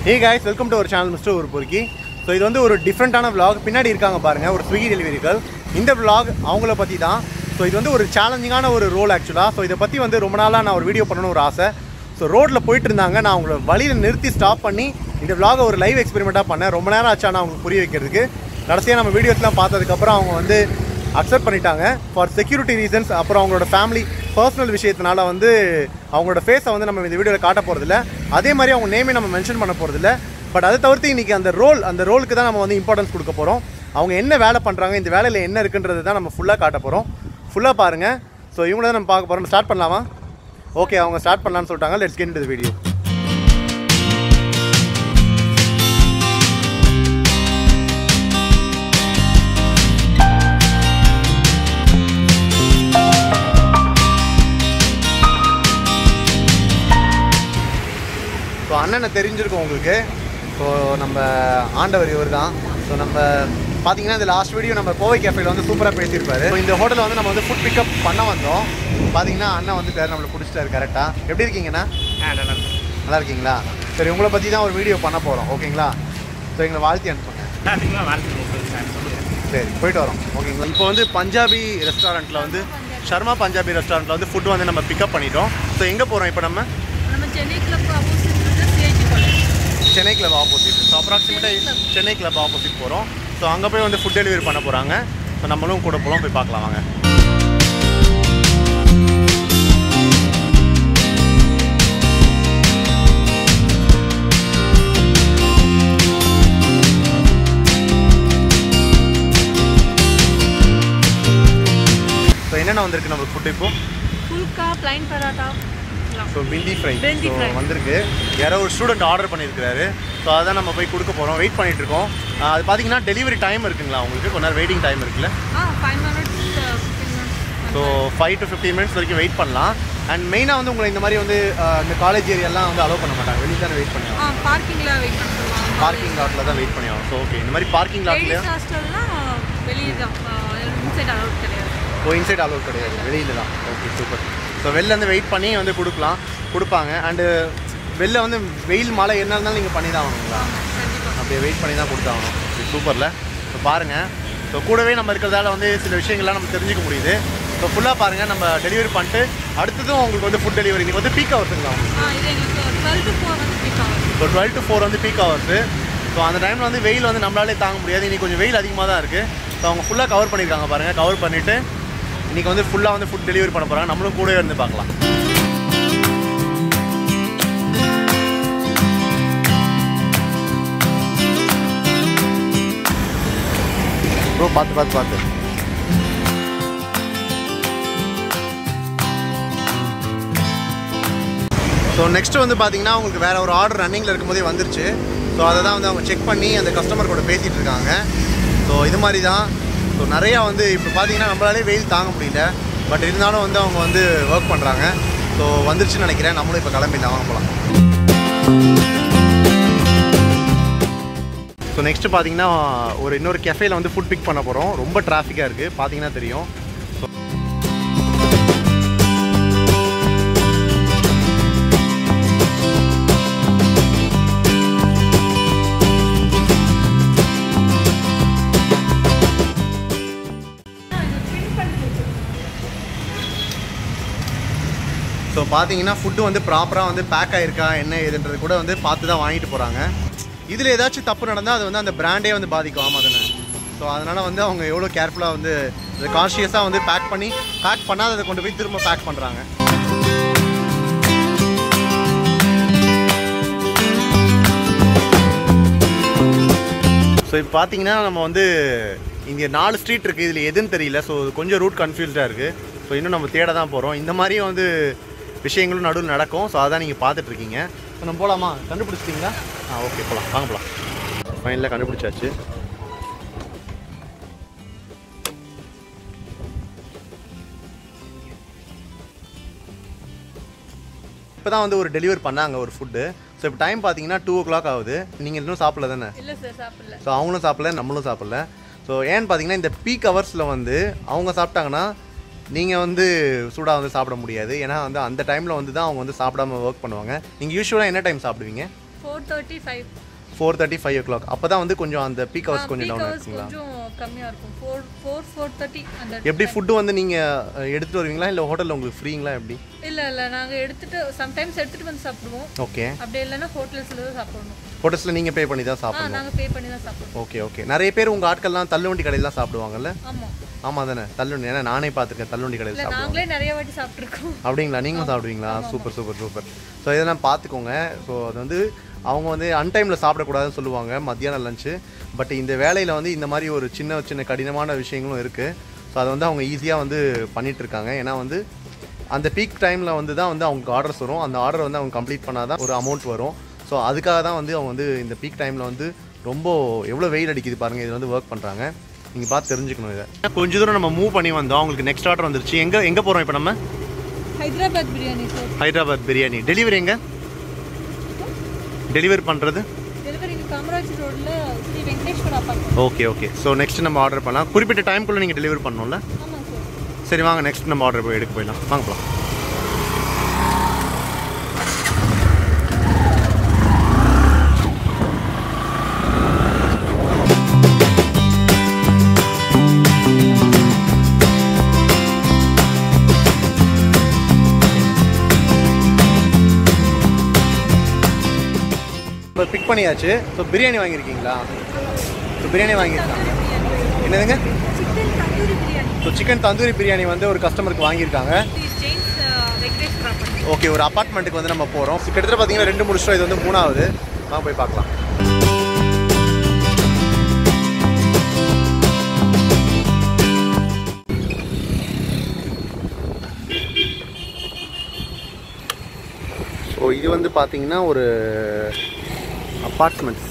Hey guys welcome to ஒரு channel mister ஒரு பொறுக்கி ஸோ இது வந்து ஒரு டிஃப்ரெண்ட்டான vlog பின்னாடி இருக்காங்க பாருங்கள் ஒரு ஸ்விக்கி டெலிவரிகள் இந்த vlog அவங்கள பற்றி தான் ஸோ இது வந்து ஒரு சேலஞ்சிங்கான ஒரு ரோல் ஆக்சுவலாக ஸோ இதை பற்றி வந்து ரொம்ப நாளாக நான் ஒரு வீடியோ பண்ணணும்னு ஒரு ஆசை ஸோ ரோட்டில் போயிட்டு இருந்தாங்க நான் அவங்கள வழியில் நிறுத்தி ஸ்டாப் பண்ணி இந்த vlog ஒரு லைவ் எக்ஸ்பெரிமெண்ட்டாக பண்ணேன் ரொம்ப நேரம் ஆச்சா நான் அவங்களுக்கு புரிய வைக்கிறதுக்கு கடைசியாக நம்ம வீடியோஸ்லாம் பார்த்ததுக்கப்புறம் அவங்க வந்து அக்செப்ட் பண்ணிட்டாங்க ஃபார் செக்யூரிட்டி ரீசன்ஸ் அப்புறம் அவங்களோட ஃபேமிலி பர்சனல் விஷயத்தினால வந்து அவங்களோட ஃபேஸை வந்து நம்ம இந்த வீடியோவில் காட்ட போகிறதில்ல அதே மாதிரி அவங்க நேமே நம்ம மென்ஷன் பண்ண போகிறதில்ல பட் அதை தவிர்த்து இன்றைக்கி அந்த ரோல் அந்த ரோலுக்கு தான் நம்ம வந்து இம்பார்ட்டன்ஸ் கொடுக்க போகிறோம் அவங்க என்ன வேலை பண்ணுறாங்க இந்த வேலையில் என்ன இருக்குன்றது தான் நம்ம ஃபுல்லாக காட்ட போகிறோம் ஃபுல்லாக பாருங்கள் ஸோ இவங்கள தான் நம்ம பார்க்க போகிறோம் ஸ்டார்ட் பண்ணலாமா ஓகே அவங்க ஸ்டார்ட் பண்ணலான்னு சொல்லிட்டாங்க லெட்ஸ் கெட் இந்த வீடியோ ஸோ அண்ணனை தெரிஞ்சிருக்கும் உங்களுக்கு ஸோ நம்ம ஆண்டவர் இவர் தான் ஸோ நம்ம பார்த்தீங்கன்னா இந்த லாஸ்ட் வீடியோ நம்ம கோவை கேஃபேல வந்து சூப்பராக பேசியிருப்பாரு ஸோ இந்த ஹோட்டலில் வந்து நம்ம வந்து ஃபுட் பிக்கப் பண்ண வந்தோம் பார்த்தீங்கன்னா அண்ணன் வந்து பேர் நம்மளை பிடிச்சிட்டாரு கரெக்டாக எப்படி இருக்கீங்கண்ணா நல்லா இருக்கீங்களா சரி உங்களை பற்றி தான் ஒரு வீடியோ பண்ண போகிறோம் ஓகேங்களா ஸோ எங்களை வாழ்த்தி அனுப்புங்க சரி போயிட்டு வரோம் ஓகேங்களா இப்போ வந்து பஞ்சாபி ரெஸ்டாரண்ட்டில் வந்து ஷர்மா பஞ்சாபி ரெஸ்டாரண்ட்டில் வந்து ஃபுட் வந்து நம்ம பிக்கப் பண்ணிட்டோம் ஸோ எங்கே போகிறோம் இப்போ நம்ம நம்ம சென்னை கிளப் ஆப்போசிட் இருக்க CIT college Chennai club opposite so அப்ராக்சிமேட்டாக சென்னை கிளப் ஆப்போசிட் போகிறோம் ஸோ அங்கே போய் வந்து ஃபுட் டெலிவரி பண்ண போகிறாங்க ஸோ நம்மளும் கூட போகலாம் போய் பார்க்கலாம் வாங்க ஸோ என்னென்ன வந்திருக்கு நம்மளுக்கு ஃபுட் இப்போ phulka plain parotta so bhindi fry Bindi so fry. வந்திருக்கு யாரோ ஒரு ஸ்டூடெண்ட் ஆர்டர் பண்ணியிருக்காரு ஸோ அதான் நம்ம போய் கொடுக்க போகிறோம் வெயிட் பண்ணிட்டு இருக்கோம் ஆஹ் அது பார்த்தீங்கன்னா டெலிவரி டைம் இருக்குங்களா உங்களுக்கு கொஞ்ச நேரம் வெயிட்டிங் டைம் இருக்குல்ல ஆ five minutes fifteen so minutes five to fifteen minutes வரைக்கும் வெயிட் பண்ணலாம் அண்ட் மெயினாக வந்து உங்களை இந்த மாதிரி வந்து ஆஹ் இந்த காலேஜ் ஏரியாலாம் வந்து அலோவ் பண்ண மாட்டாங்க வெளியே தானே வெயிட் பண்ணுவாங்க ஆ பார்க்கிங்கில் வெயிட் பண்ண சொல்லுவாங்க பார்க்கிங் லாட்டில் தான் வெயிட் பண்ணுவாங்க ஸோ ஓகே இந்த மாதிரி பார்க்கிங் லாட்லேயே லேடிஸ் ஹாஸ்டல்லாம் வெளியே தான் இன்சைட் அலவுட் கிடையாது ஓ இன்சைட் அலோவ் கிடையாது வெளியில் தான் ஓகே சூப்பர் ஸோ வெளில வந்து வெயிட் பண்ணி வந்து கொடுக்கலாம் கொடுப்பாங்க அண்டு வெளில வந்து வெயில் மழை என்ன இருந்தாலும் நீங்கள் பண்ணி தான் ஆகணுங்களா கண்டிப்பாக அப்படியே வெயிட் பண்ணி தான் கொடுத்தாகணும் இது சூப்பரில் ஸோ பாருங்கள் ஸோ கூடவே நம்ம இருக்கிறதால வந்து சில விஷயங்கள்லாம் நம்ம தெரிஞ்சுக்க முடியுது ஸோ ஃபுல்லாக பாருங்கள் நம்ம டெலிவரி பண்ணிட்டு அடுத்ததும் உங்களுக்கு வந்து ஃபுட் டெலிவரி நீங்கள் வந்து பீக் ஹவர்ஸுங்களா உங்களுக்கு ஆ இது எங்களுக்கு டுவெல் டு ஃபோர் வந்து பீக் ஆகும் ஸோ டுவெல் டு ஃபோர் வந்து பீக் ஹவர்ஸு ஸோ அந்த டைமில் வந்து வெயில் வந்து நம்மளாலே தாங்க முடியாது இன்றைக்கி கொஞ்சம் வெயில் அதிகமாக தான் இருக்குது ஸோ அவங்க ஃபுல்லாக கவர் பண்ணியிருக்காங்க பாருங்கள் கவர் பண்ணிவிட்டு இன்றைக்கி வந்து ஃபுல்லாக வந்து ஃபுட் டெலிவரி பண்ண போகிறாங்க நம்மளும் கூடவே இருந்து பார்க்கலாம் ப்ரோ பார்த்து பார்த்து பார்த்து ஸோ நெக்ஸ்ட் வந்து பார்த்தீங்கன்னா உங்களுக்கு வேற ஒரு ஆர்டர் ரன்னிங்கில் இருக்கும்போதே வந்துருச்சு ஸோ அதை தான் வந்து அவங்க செக் பண்ணி அந்த கஸ்டமர் கூட பேசிகிட்டு இருக்காங்க ஸோ இது மாதிரி தான் ஸோ நிறையா வந்து இப்போ பார்த்தீங்கன்னா நம்மளாலே வெயில் தாங்க முடியல பட் இருந்தாலும் வந்து அவங்க வந்து ஒர்க் பண்ணுறாங்க ஸோ வந்துருச்சுன்னு நினைக்கிறேன் நம்மளும் இப்போ கிளம்பிடலாம் வாங்க போகலாம் ஸோ நெக்ஸ்ட் பார்த்தீங்கன்னா ஒரு இன்னொரு கெஃபேல வந்து ஃபுட் பிக் பண்ண போகிறோம் ரொம்ப டிராஃபிக்காக இருக்குது பார்த்தீங்கன்னா தெரியும் ஸோ பார்த்தீங்கன்னா ஃபுட்டு வந்து ப்ராப்பராக வந்து பேக் ஆகிருக்கா என்ன ஏதுன்றது கூட வந்து பார்த்து தான் வாங்கிட்டு போகிறாங்க இதில் ஏதாச்சும் தப்பு நடந்தால் அது வந்து அந்த பிராண்டே வந்து பாதிக்கும் ஆமாம் தானே ஸோ அதனால் வந்து அவங்க எவ்வளோ கேர்ஃபுல்லாக வந்து இதை கான்ஷியஸாக வந்து பேக் பண்ணி பேக் பண்ணாததை கொண்டு போய் திரும்ப பேக் பண்ணுறாங்க ஸோ இப்போ பார்த்தீங்கன்னா நம்ம வந்து இங்கே நாலு ஸ்ட்ரீட் இருக்குது இதில் எதுன்னு தெரியல ஸோ கொஞ்சம் ரூட் கன்ஃபியூஸ்டாக இருக்குது ஸோ இன்னும் நம்ம தேட தான் போகிறோம் இந்த மாதிரியும் வந்து விஷயங்களும் நடுவில் நடக்கும் ஸோ அதான் நீங்கள் பார்த்துட்ருக்கீங்க ஸோ நம்ம போகலாமா கண்டுபிடிச்சிட்டிங்களா ஆ ஓகே போகலாம் வாங்க போகலாம் ஃபைனலாக கண்டுபிடிச்சாச்சு இப்போ தான் வந்து ஒரு டெலிவரி பண்ணாங்க ஒரு ஃபுட்டு ஸோ இப்போ டைம் பார்த்தீங்கன்னா டூ ஓ கிளாக் ஆகுது நீங்கள் இன்னும் சாப்பிடல தானே இல்லை சார் சாப்பிடல ஸோ அவங்களும் சாப்பிடல நம்மளும் சாப்பிடல ஸோ ஏன்னு பார்த்தீங்கன்னா இந்த பீக் ஹவர்ஸில் வந்து அவங்க சாப்பிட்டாங்கன்னா நீங்கள் வந்து சூடாக வந்து சாப்பிட முடியாது ஏன்னா வந்து அந்த டைமில் வந்து தான் அவங்க வந்து சாப்பிடாம ஒர்க் பண்ணுவாங்க நீங்கள் யூஸ்வலாக என்ன டைம் சாப்பிடுவீங்க four thirty five four thirty five o'clock அப்போ தான் வந்து கொஞ்சம் அந்த பீக் ஹவர்ஸ் கொஞ்சம் பீக் டவுன் ஹவர்ஸ் இருக்குங்களா கொஞ்சம் கம்மியாக இருக்கும் ஃபோர் ஃபோர் ஃபோர் தேர்ட்டி அந்த எப்படி ஃபுட்டு வந்து நீங்கள் எடுத்துகிட்டு வருவீங்களா இல்லை ஹோட்டலில் உங்களுக்கு ஃப்ரீங்களா எப்படி இல்லை இல்லை நாங்கள் எடுத்துட்டு சம்டைம்ஸ் எடுத்துட்டு வந்து சாப்பிடுவோம் ஓகே அப்படி இல்லைன்னா ஹோட்டல்ஸில் தான் சாப்பிடணும் ஹோட்டல்ஸில் நீங்கள் பே பண்ணி தான் ஆ சாப்பிடணும் நாங்கள் பே பண்ணி தான் சாப்பிடுவோம் ஓகே ஓகே நிறைய பேர் உங்கள் ஆட்கள்லாம் தள்ளுவண்டி கடையில் தான் சாப்பிடுவாங்க ஆமாம் ஆமாம் தானே தள்ளுவண்டி ஏன்னா நானே பார்த்துருக்கேன் தள்ளுவண்டி கடையில் இல்லை சாப்பிடுவோம் நாங்களே நிறைய வாட்டி சாப்பிட்ருக்கோம் அப்படிங்களா நீங்களும் சாப்பிடுவீங்களா சூப்பர் சூப்பர் சூப்பர் ஸோ இதெல்லாம் பார்த்துக்கோங்க ஸோ அது வந்து அவங்க வந்து அன்டைமில் சாப்பிடக்கூடாதுன்னு சொல்லுவாங்க மத்தியானம் லஞ்சு பட் இந்த வேலையில் வந்து இந்த மாதிரி ஒரு சின்ன சின்ன கடினமான விஷயங்களும் இருக்குது ஸோ அதை வந்து அவங்க ஈஸியாக வந்து பண்ணிட்டு இருக்காங்க ஏன்னா வந்து அந்த பீக் டைமில் வந்து தான் வந்து அவங்களுக்கு ஆர்டர்ஸ் வரும் அந்த ஆர்டர் வந்து அவங்க கம்ப்ளீட் பண்ணால் தான் ஒரு அமௌண்ட் வரும் ஸோ அதுக்காக தான் வந்து அவங்க வந்து இந்த பீக் டைமில் வந்து ரொம்ப எவ்வளோ வெயில் அடிக்குது பாருங்கள் இது வந்து ஒர்க் பண்ணுறாங்க நீங்கள் பார்த்து தெரிஞ்சுக்கணும் இதை கொஞ்ச தூரம் நம்ம மூவ் பண்ணி வந்தோம் அவங்களுக்கு நெக்ஸ்ட் ஆர்டர் வந்துருச்சு எங்கே எங்கே போகிறோம் இப்போ நம்ம ஹைதராபாத் பிரியாணி சார் ஹைதராபாத் பிரியாணி டெலிவரி எங்க டெலிவரி பண்ணுறது டெலிவரி காமராஜ் ரோட்ல Sri Venkateswara apartment okay okay so next நம்ம ஆர்டர் பண்ணலாம் குறிப்பிட்ட டைம்குள்ளே நீங்கள் டெலிவரி பண்ணணும்ல ஆமாம் சார் சரி வாங்க நெக்ஸ்ட் நம்ம ஆர்டர் போய் எடுக்க போயிடலாம் வாங்க போகலாம் இப்போ பிக் பண்ணியாச்சு ஸோ பிரியாணி வாங்கியிருக்கீங்களா ஸோ பிரியாணி வாங்கியிருக்காங்க என்னதுங்க chicken tandoori biryani so chicken tandoori biryani வந்து ஒரு கஸ்டமருக்கு வாங்கியிருக்காங்க ஜெயின்ஸ் வெங்கடேஸ்வர அப்பார்ட்மெண்ட் ஓகே ஒரு அப்பார்ட்மெண்ட்டுக்கு வந்து நம்ம போகிறோம் கிட்டத்தட்ட பார்த்தீங்கன்னா ரெண்டு முடிச்சிட்டோம் இது வந்து மூணாவது வாங்க போய் பார்க்கலாம் ஸோ இது வந்து பார்த்தீங்கன்னா ஒரு அப்பார்ட்மெண்ட்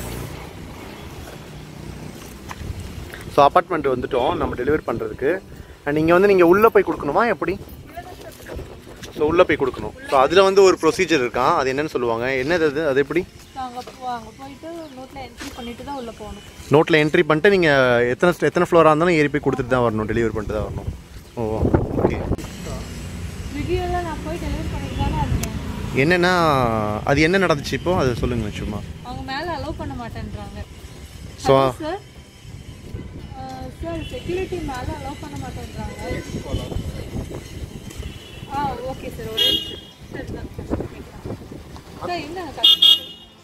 ஸோ அப்பார்ட்மெண்ட் வந்துட்டோம் நம்ம டெலிவரி பண்ணுறதுக்கு அண்ட் இங்கே வந்து நீங்கள் உள்ளே போய் கொடுக்கணுமா எப்படி ஸோ உள்ளே போய் கொடுக்கணும் ஸோ அதில் வந்து ஒரு ப்ரொசீஜர் இருக்கான் அது என்னன்னு சொல்லுவாங்க என்னது அது அது எப்படி நாங்கள் அங்கே போயிட்டு நோட்டில் என்ட்ரி பண்ணிட்டு தான் உள்ளே போகணும் நோட்டில் என்ட்ரி பண்ணிட்டு நீங்கள் எத்தனை எத்தனை ஃப்ளோராக இருந்தாலும் ஏறி போய் கொடுத்துட்டு தான் வரணும் டெலிவரி பண்ணிட்டு தான் வரணும் ஓ ஓகே ஸ்விக்கியில் நான் போய் டெலிவரி பண்ணிட்டு தானே இருக்கேன் என்னென்னா அது என்ன நடந்துச்சு இப்போ அது சொல்லுங்க சும்மா அவங்க மேலே அலோவ் பண்ண மாட்டேன்றாங்க ஸோ சார் சார் செக்யூரிட்டி மேலே அலோவ் பண்ண மாட்டேன்றாங்க ஆ ஓகே சார் ஒரு சார் சார் என்ன கஸ்டமர்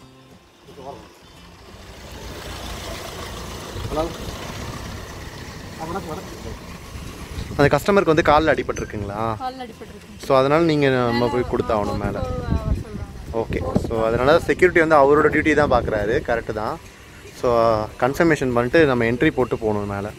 அந்த கஸ்டமருக்கு வந்து காலில் அடிபட்டிருக்குங்களா காலில் அடிபட்டிருக்கு ஸோ அதனால் நீங்கள் நம்ம போய் கொடுத்தாகணும் மேலே சொல்கிறாங்க ஓகே ஸோ அதனால் செக்யூரிட்டி வந்து அவரோட டியூட்டி தான் பார்க்குறாரு கரெக்டு தான் ஸோ கன்ஃபர்மேஷன் பண்ணிட்டு நம்ம என்ட்ரி போட்டு போகணும் மேலே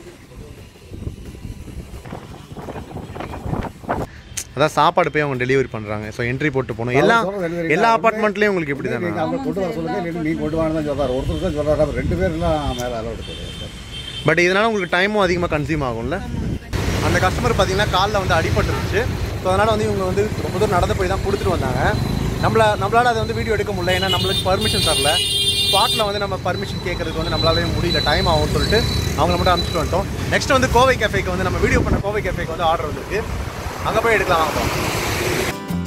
அதான் சாப்பாடு போய் அவங்க டெலிவரி பண்ணுறாங்க ஸோ என்ட்ரி போட்டு போகணும் எல்லா எல்லா அப்பார்ட்மெண்ட்லேயும் உங்களுக்கு இப்படி தானே நீங்க அவங்க கொண்டு வர சொல்லுங்க இல்லைன்னா நீ கொண்டு வாங்க தான் சொல்றாரு ஒருத்தர் தான் சொல்றாரு அப்ப ரெண்டு பேர்லாம் மேலே அலோடு சொல்லுவாங்க பட் இதனால் உங்களுக்கு டைமும் அதிகமாக கன்சியூம் ஆகும்ல அந்த கஸ்டமர் பார்த்தீங்கன்னா காலில் வந்து அடிபட்டுருச்சு ஸோ அதனால் வந்து இவங்க வந்து ரொம்ப தூரம் நடந்து போய் தான் கொடுத்துட்டு வந்தாங்க நம்மள நம்மளால் அதை வந்து வீடியோ எடுக்க முடியல ஏன்னா நம்மளுக்கு பர்மிஷன் தரல ஸ்பாட்டில் வந்து நம்ம பர்மிஷன் கேட்கறதுக்கு வந்து நம்மளாலே முடியல டைம் ஆகும்னு சொல்லிட்டு அவங்கள மட்டும் அனுப்பிச்சிட்டு வந்துட்டோம் நெக்ஸ்ட் வந்து கோவை கேஃபேக்கு வந்து நம்ம வீடியோ பண்ண கோவை கேஃபேக்கு வந்து ஆர்டர் வந்திருக்கு அங்கே போய் எடுக்கலாம் வாங்க போலாம்.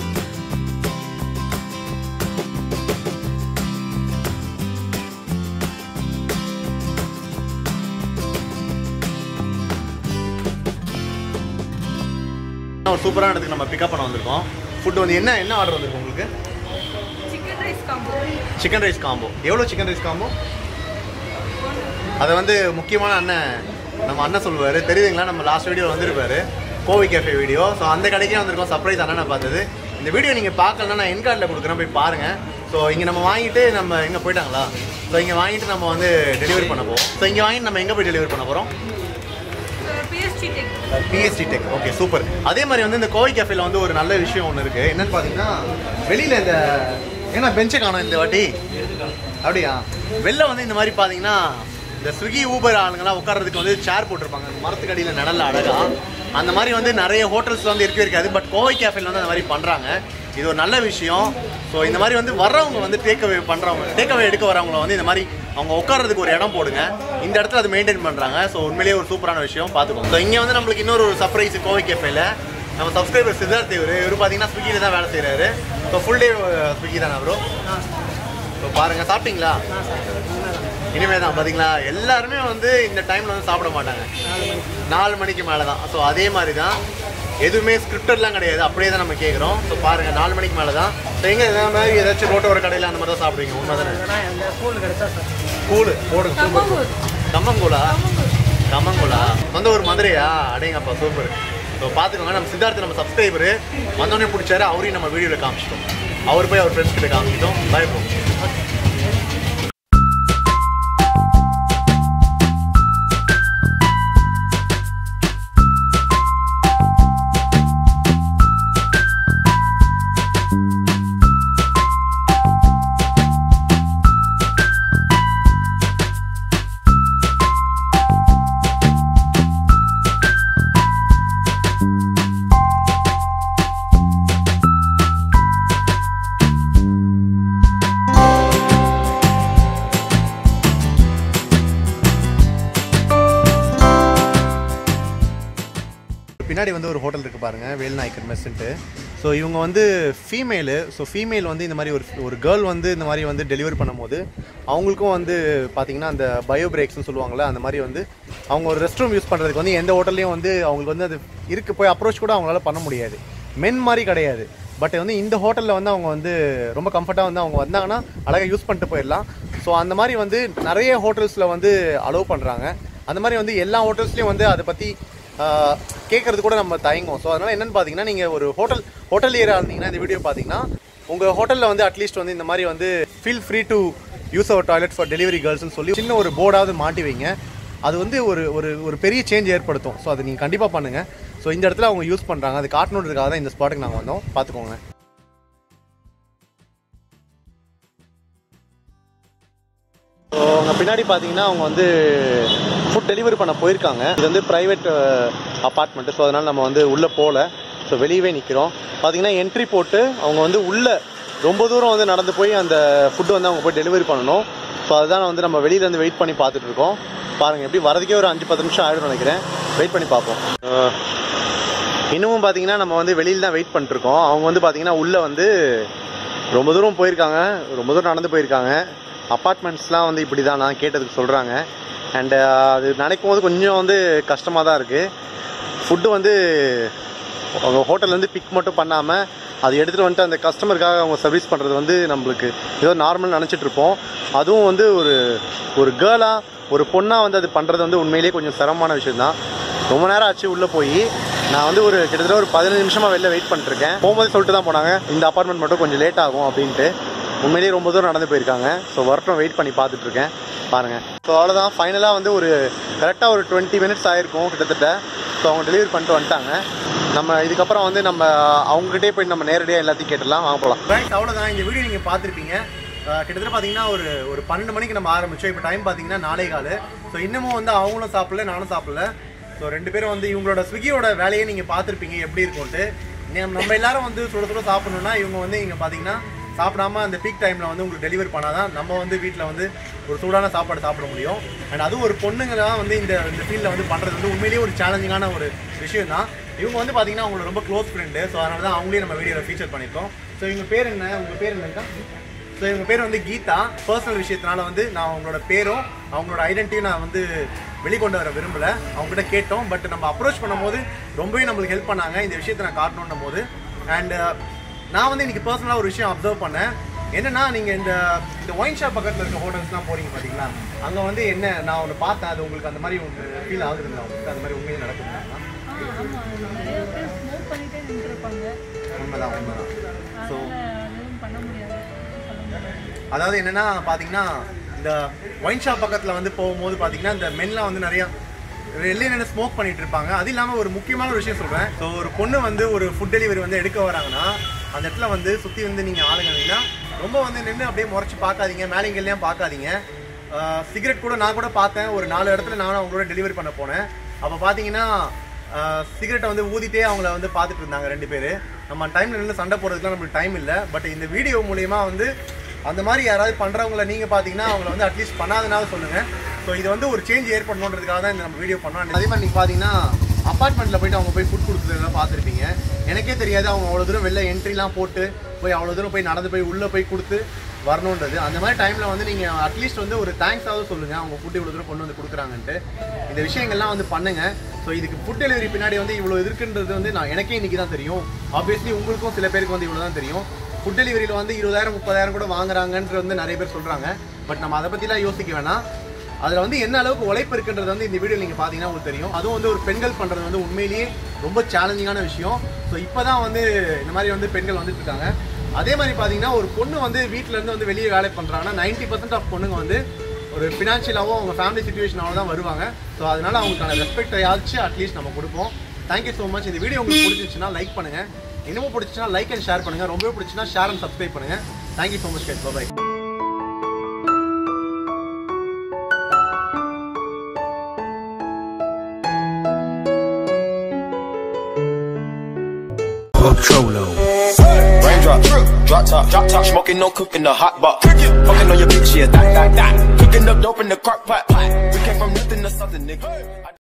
ஒரு சூப்பரான இடத்துக்கு நம்ம பிக்கப் பண்ண வந்திருக்கோம் ஃபுட் வந்து என்ன என்ன ஆர்டர் வந்திருக்கு உங்களுக்கு chicken rice combo chicken rice combo எவ்வளோ சிக்கன் ரைஸ் காம்போ அதை வந்து முக்கியமான அண்ணன் நம்ம அண்ணன் சொல்லுவார் தெரியுதுங்களா நம்ம லாஸ்ட் வீடியோ வந்திருப்பாரு கோவை கேஃபே வீடியோ ஸோ அந்த கடைக்கே வந்திருக்கோம் சர்ப்ரைஸ் அண்ணனை பார்த்தது இந்த வீடியோ நீங்கள் பார்க்கலன்னா நான் என் கார்டில் கொடுக்குறேன் போய் பாருங்கள் ஸோ இங்கே நம்ம வாங்கிட்டு நம்ம எங்கே போயிட்டாங்களா ஸோ இங்கே வாங்கிட்டு நம்ம வந்து டெலிவரி பண்ண போவோம் ஸோ இங்கே வாங்கிட்டு நம்ம எங்கே போய் டெலிவரி பண்ண போகிறோம் BST tech BST tech okay super அதே மாதிரி வந்து இந்த கோவை கேஃபேல வந்து ஒரு நல்ல விஷயம் ஒன்று இருக்குது என்னன்னு பார்த்தீங்கன்னா வெளியில் இந்த ஏன்னா பெஞ்சை காணும் இந்த வாட்டி அப்படியா வெளில வந்து இந்த மாதிரி பார்த்தீங்கன்னா இந்த ஸ்விக்கி ஊபர் ஆளுங்கெல்லாம் உட்கார்றதுக்கு வந்து சேர் போட்டிருப்பாங்க அந்த மரத்துக்கு அடியில் நிழல்ல அழகா அந்த மாதிரி வந்து நிறைய ஹோட்டல்ஸ் வந்து இருக்கவே இருக்காது பட் கோவை கேஃபேல வந்து அந்த மாதிரி பண்ணுறாங்க இது ஒரு நல்ல விஷயம் ஸோ இந்த மாதிரி வந்து வர்றவங்க வந்து டேக்அவே பண்ணுறவங்க டேக்அவே எடுக்க வரவங்கள வந்து இந்த மாதிரி அவங்க உட்கார்றதுக்கு ஒரு இடம் போடுங்க இந்த இடத்துல அது மெயின்டைன் பண்ணுறாங்க ஸோ உண்மையிலேயே ஒரு சூப்பரான விஷயம் பார்த்துக்கோங்க ஸோ இங்கே வந்து நம்மளுக்கு இன்னொரு ஒரு சர்ப்ரைஸ் கோவை கேஃபேல நம்ம சப்ஸ்கிரைபர் சித்தார்த் இவர் இவர் பார்த்தீங்கன்னா ஸ்விக்கியில் தான் வேலை செய்கிறாரு ஸோ ஃபுல் டே ஸ்விக்கி தானே ப்ரோ ஸோ பாருங்கள் சாப்பிட்டீங்களா இனிமே தான் பார்த்தீங்களா எல்லாருமே வந்து இந்த டைமில் வந்து சாப்பிட மாட்டாங்க நாலு மணிக்கு மேலே தான் ஸோ அதே மாதிரி தான் எதுவுமே ஸ்கிரிப்டட்லாம் கிடையாது அப்படியே தான் நம்ம கேட்குறோம் ஸோ பாருங்கள் நாலு மணிக்கு மேலே தான் ஸோ எங்கே இதே மாதிரி ஏதாச்சும் ரோட்டோர ஒரு கடையில் அந்த மாதிரி தான் சாப்பிடுவீங்க உண்மை தானே கூழு போடுங்க சூப்பர் கம்மங்கூழ். கம்மங்கூழா கம்மங்கூழா சொந்த ஒரு மதுரையா அடேங்கப்பா சூப்பர் ஸோ பார்த்துக்கோங்க நம்ம சித்தார்த்த நம்ம சப்ஸ்கிரைபரு வந்தோடனே பிடிச்சாரு அவரையும் நம்ம வீடியோவில் காமிச்சிட்டோம் அவர் போய் அவர் ஃப்ரெண்ட்ஸ் கிட்ட காமிச்சிட்டோம் பயப்போம் பின்னாடி வந்து ஒரு ஹோட்டல் இருக்குது பாருங்கள் வேல்நாயக்கர் மெஸ்ஸுன்ட்டு ஸோ இவங்க வந்து ஃபீமேலு ஸோ ஃபீமேல் வந்து இந்த மாதிரி ஒரு ஒரு கேர்ள் வந்து இந்த மாதிரி வந்து டெலிவரி பண்ணும்போது அவங்களுக்கும் வந்து பார்த்தீங்கன்னா அந்த பயோ பிரேக்ஸ்னு சொல்லுவாங்கள்ல அந்த மாதிரி வந்து அவங்க ஒரு ரெஸ்ட் ரூம் யூஸ் பண்ணுறதுக்கு வந்து எந்த ஹோட்டல்லையும் வந்து அவங்களுக்கு வந்து அது இருக்கு போய் அப்ரோச் கூட அவங்களால பண்ண முடியாது மென் மாதிரி கிடையாது பட் வந்து இந்த ஹோட்டலில் வந்து அவங்க வந்து ரொம்ப கம்ஃபர்ட்டாக வந்து அவங்க வந்தாங்கன்னா அழகாக யூஸ் பண்ணிட்டு போயிடலாம் ஸோ அந்த மாதிரி வந்து நிறைய ஹோட்டல்ஸில் வந்து அலோவ் பண்ணுறாங்க அந்த மாதிரி வந்து எல்லா ஹோட்டல்ஸ்லேயும் வந்து அதை பற்றி கேட்கறது கூட நம்ம தயங்கும் ஸோ அதனால் என்னென்னு பார்த்தீங்கன்னா நீங்கள் ஒரு ஹோட்டல் ஹோட்டலியராக இருந்தீங்கன்னா இந்த வீடியோ பார்த்தீங்கன்னா உங்கள் ஹோட்டலில் வந்து அட்லீஸ்ட் வந்து இந்த மாதிரி வந்து feel free to use our toilet for delivery கேர்ள்ஸ்னு சொல்லி சின்ன ஒரு போர்டாவது மாட்டி வைங்க அது வந்து ஒரு ஒரு ஒரு பெரிய சேஞ்ச் ஏற்படுத்தும் ஸோ அதை நீங்கள் கண்டிப்பாக பண்ணுங்கள் ஸோ இந்த இடத்துல அவங்க யூஸ் பண்ணுறாங்க அது காட்டணுன்றதுக்காக தான் இந்த ஸ்பாட்டுக்கு நாங்கள் வந்தோம் பார்த்துக்கோங்க ஸோ அவங்க பின்னாடி பார்த்தீங்கன்னா அவங்க வந்து ஃபுட் டெலிவரி பண்ண போயிருக்காங்க இது வந்து ப்ரைவேட் அப்பார்ட்மெண்ட்டு ஸோ அதனால் நம்ம வந்து உள்ளே போகல ஸோ வெளியவே நிற்கிறோம் பார்த்தீங்கன்னா என்ட்ரி போட்டு அவங்க வந்து உள்ளே ரொம்ப தூரம் வந்து நடந்து போய் அந்த ஃபுட்டு வந்து அவங்க போய் டெலிவரி பண்ணணும் ஸோ அதுதான் வந்து நம்ம வெளியில இருந்து வெயிட் பண்ணி பார்த்துட்டு இருக்கோம் பாருங்கள் எப்படி வரதுக்கே ஒரு அஞ்சு பத்து நிமிஷம் ஆகிடும் நினைக்கிறேன் வெயிட் பண்ணி பார்ப்போம் அஹ், இன்னமும் பார்த்தீங்கன்னா நம்ம வந்து வெளியில தான் வெயிட் பண்ணிட்டு இருக்கோம் அவங்க வந்து பார்த்தீங்கன்னா உள்ளே வந்து ரொம்ப தூரம் போயிருக்காங்க ரொம்ப தூரம் நடந்து போயிருக்காங்க அப்பார்ட்மெண்ட்ஸ்லாம் வந்து இப்படி தான் நான் கேட்டதுக்கு சொல்கிறாங்க அண்டு அது நினைக்கும் போது கொஞ்சம் வந்து கஷ்டமாக தான் இருக்குது ஃபுட்டு வந்து அவங்க ஹோட்டல்லேருந்து பிக் மட்டும் பண்ணாமல் அது எடுத்துகிட்டு வந்துட்டு அந்த கஸ்டமருக்காக அவங்க சர்வீஸ் பண்ணுறது வந்து நம்மளுக்கு ஏதோ நார்மல் நினச்சிட்டு இருப்போம் அதுவும் வந்து ஒரு ஒரு கேர்ளாக ஒரு பொண்ணாக வந்து அது பண்ணுறது வந்து உண்மையிலேயே கொஞ்சம் சிரமமான விஷயம் தான் ரொம்ப நேரம் ஆச்சு உள்ளே போய் நான் வந்து ஒரு கிட்டத்தட்ட ஒரு பதினஞ்சு நிமிஷமா வெளில வெயிட் பண்ணிருக்கேன் போகும்போது சொல்லிட்டு தான் போனாங்க இந்த அப்பார்ட்மெண்ட் மட்டும் கொஞ்சம் லேட் ஆகும் அப்படின்ட்டு உண்மையிலேயே ரொம்ப தூரம் நடந்து போயிருக்காங்க ஸோ வரட்டும் வெயிட் பண்ணி பார்த்துட்டு இருக்கேன் பாருங்க ஸோ அவ்வளோதான் ஃபைனலாக வந்து ஒரு கரெக்டாக ஒரு டுவெண்ட்டி மினிட்ஸ் ஆயிருக்கும் கிட்டத்தட்ட ஸோ அவங்க டெலிவரி பண்ணிட்டு வந்துட்டாங்க நம்ம இதுக்கப்புறம் வந்து நம்ம அவங்ககிட்டே போய் நம்ம நேரடியாக எல்லாத்தையும் கேட்டுடலாம் வாங்க போகலாம் ஃப்ரெண்ட்ஸ் அவ்வளோதான் இந்த வீடியோ நீங்கள் பார்த்துருப்பீங்க அஹ் கிட்டத்தட்ட பார்த்தீங்கன்னா ஒரு ஒரு பன்னெண்டு மணிக்கு நம்ம ஆரம்பிச்சோம் இப்போ டைம் பார்த்தீங்கன்னா நாளே காலு ஸோ இன்னமும் வந்து அவங்களும் சாப்பிடல நானும் சாப்பிடல ஸோ ரெண்டு பேரும் வந்து இவங்களோட ஸ்விக்கியோட வேலையை நீங்கள் பார்த்துருப்பீங்க எப்படி இருக்கும்ட்டு நம்ம- நம்ம எல்லாரும் வந்து சுட சுட சாப்பிடணும்னா இவங்க வந்து இங்கே பார்த்தீங்கன்னா சாப்பிடாம அந்த பீக் டைமில் வந்து உங்களுக்கு டெலிவரி பண்ணாதான் நம்ம வந்து வீட்டில் வந்து ஒரு சூடான சாப்பாடு சாப்பிட முடியும் அண்ட் அதுவும் ஒரு பொண்ணுங்க தான் வந்து இந்த இந்த ஃபீல்டில் வந்து பண்ணுறது வந்து உண்மையிலேயே ஒரு சேலஞ்சிங்கான ஒரு விஷயம் தான் இவங்க வந்து பார்த்தீங்கன்னா அவங்களோட ரொம்ப க்ளோஸ் ஃப்ரெண்டு ஸோ அதனால தான் அவங்களையும் நம்ம வீடியோவில் ஃபீச்சர் பண்ணியிருக்கோம் ஸோ இவங்க பேர் என்ன உங்கள் பேர் என்னக்கா ஸோ இவங்க பேர் வந்து கீதா பர்சனல் விஷயத்தினால வந்து நான் அவங்களோட பேரும் அவங்களோட ஐடென்டிட்டியும் நான் வந்து வெளிக்கொண்டு வர விரும்பல அவங்ககிட்ட கேட்டோம் பட் நம்ம அப்ரோச் பண்ணும்போது ரொம்பவே நம்மளுக்கு ஹெல்ப் பண்ணாங்க இந்த விஷயத்தை நான் காட்டணுன்னும் போது அண்ட் நான் வந்து இன்னைக்கு பர்சனலாக ஒரு விஷயம் அப்சர்வ் பண்ணேன் என்னன்னா நீங்கள் இந்த இந்த ஒயின் ஷாப் பக்கத்தில் இருக்க ஹோட்டல்ஸ்லாம் போறீங்க பார்த்தீங்களா அங்கே வந்து என்ன நான் ஒன்று பார்த்தேன் அது உங்களுக்கு அந்த மாதிரி உங்களுக்கு ஃபீல் ஆகுதுங்களா உங்களுக்கு அந்த மாதிரி உண்மையிலே நடக்குதுங்களா ஆ ஆமாம் நிறைய பேர் ஸ்மோக் பண்ணிட்டே நின்றுருப்பாங்க உண்மைதான் உண்மைதான் ஸோ அதனால் எதுவும் பண்ண முடியாது சொல்ல முடியாது அதாவது என்னன்னா பாத்தீங்கன்னா இந்த ஒயின் ஷாப் பக்கத்துல வந்து போகும்போது பாத்தீங்கன்னா இந்த மென்லாம் வந்து நிறைய வெளியே நின்று ஸ்மோக் பண்ணிட்டு இருப்பாங்க அது இல்லாம ஒரு முக்கியமான ஒரு விஷயம் சொல்றேன் ஸோ ஒரு பொண்ணு வந்து ஒரு ஃபுட் டெலிவரி வந்து எடுக்க வராங்கன்னா அந்த இடத்துல வந்து சுத்தி வந்து நீங்க ஆளுங்க இருந்தீங்கன்னா ரொம்ப வந்து நின்று அப்படியே முறைச்சு பார்க்காதீங்க மேலேங்கெல்லாம் பார்க்காதீங்க சிகரெட் கூட நான் கூட பார்த்தேன் ஒரு நாலு இடத்துல நானும் அவங்களோட டெலிவரி பண்ண போனேன் அப்போ பார்த்தீங்கன்னா சிகரெட்டை வந்து ஊதிட்டே அவங்கள வந்து பார்த்துட்டு இருந்தாங்க ரெண்டு பேர் நம்ம டைம்ல நின்று சண்டை போடுறதுக்குலாம் நம்மளுக்கு டைம் இல்லை பட் இந்த வீடியோ மூலியமா வந்து அந்த மாதிரி யாராவது பண்றவங்கள நீங்க பாத்தீங்கன்னா அவங்கள வந்து அட்லீஸ்ட் பண்ணாதனால சொல்லுங்க ஸோ இது வந்து ஒரு சேஞ்ச் ஏற்படணுன்றதுக்காக தான் இந்த நம்ம வீடியோ பண்ணோம் அதே மாதிரி நீங்க பாத்தீங்கன்னா அப்பார்ட்மெண்ட்ல போயிட்டு அவங்க போய் ஃபுட் கொடுக்குறதெல்லாம் பார்த்துருப்பீங்க எனக்கே தெரியாது அவங்க அவ்வளோ தூரம் வெளில என்ட்ரிலாம் போட்டு போய் அவ்வளோ தூரம் போய் நடந்து போய் உள்ளே போய் கொடுத்து வரணுன்றது அந்த மாதிரி டைமில் வந்து நீங்கள் அட்லீஸ்ட் வந்து ஒரு தேங்க்ஸாவது சொல்லுங்கள் அவங்க ஃபுட் இவ்வளோ தூரம் கொண்டு வந்து கொடுக்குறாங்கன்ட்டு இந்த விஷயங்கள்லாம் வந்து பண்ணுங்க ஸோ இதுக்கு ஃபுட் டெலிவரி பின்னாடி வந்து இவ்வளோ இருக்குன்றது வந்து நான் எனக்கே இன்னைக்கு தான் தெரியும் ஆப்வியஸ்லி உங்களுக்கும் சில பேருக்கு வந்து இவ்வளோ தான் தெரியும் ஃபுட் டெலிவரியில் வந்து இருபதாயிரம் முப்பதாயிரம் கூட வாங்குறாங்கன்றது வந்து நிறைய பேர் சொல்கிறாங்க பட் நம்ம அதை பற்றிலாம் யோசிக்க வேணாம் அதில் வந்து என்ன அளவுக்கு உழைப்பு இருக்குன்றது வந்து இந்த வீடியோ நீங்கள் பார்த்தீங்கன்னா உங்களுக்கு தெரியும் அதுவும் வந்து ஒரு பெண்கள் பண்ணுறது வந்து உண்மையிலேயே ரொம்ப சேலஞ்சிங்கான விஷயம் ஸோ இப்போ தான் வந்து இந்த மாதிரி வந்து பெண்கள் வந்துட்டு இருக்காங்க அதே மாதிரி பார்த்தீங்கன்னா ஒரு பொண்ணு வந்து வீட்ல இருந்து வந்து வெளியே வேலை பண்ணுறாங்கன்னா நைன்டி பர்சன்ட் ஆஃப் பொண்ணுங்க வந்து ஒரு ஃபினான்ஷியலாகவும் அவங்க ஃபேமிலி சுச்சுவேஷனாகவும் தான் வருவாங்க ஸோ அதனால அவங்களுக்கான ரெஸ்பெக்டையாச்சும் அட்லீஸ்ட் நம்ம கொடுப்போம் தேங்க்யூ ஸோ மச் இந்த வீடியோ உங்களுக்கு பிடிச்சிச்சுன்னா லைக் பண்ணுங்க இன்னமும் பிடிச்சிச்சுன்னா லைக் அண்ட் ஷேர் பண்ணுங்க ரொம்பவே பிடிச்சுன்னா ஷேர் அண்ட் சப்ஸ்கிரைப் பண்ணுங்க தேங்க்யூ ஸோ மச் கேட் bye Trollo. Raindrop, drop top, drop top, smoking, no cooking, the hot box. Fucking on your bitch, yeah, that, that, that. Cooking up dope in the crock pot. We came from nothing to something, nigga.